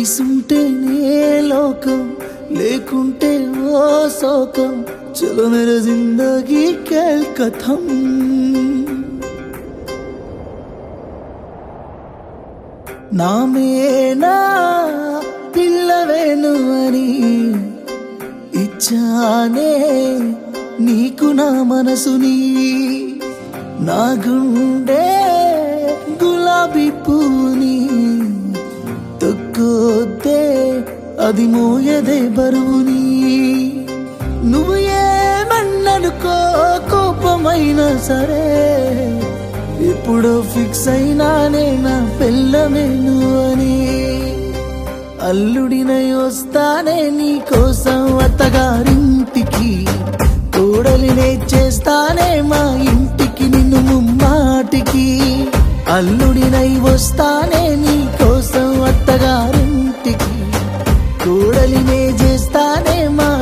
కలిసుంటేనే లోకం లేకుంటే ఓ శోకం చలో మేర జిందగీ కేల్ కథం నామేనా పిల్లవేను అని ఇచ్చానే నీకు నా మనసుని నా గుండె గులాబీ పూని తొక్కొద్దే అది మోయదే బరువుని నువ్వు ఏమన్ననుకో కోపమైనా సరే ఎప్పుడో ఫిక్స్ అయినానే నా పెళ్ళమేను అని అల్లుడినై వస్తానే నీ కోసం అత్తగారింటికి కోడలినే చేస్తానే మా ఇంటికి నిన్ను ముమ్మాటికి అల్లుడినై వస్తానే నీ కోసం అత్తగారింటికి కోడలినే చేస్తానే మా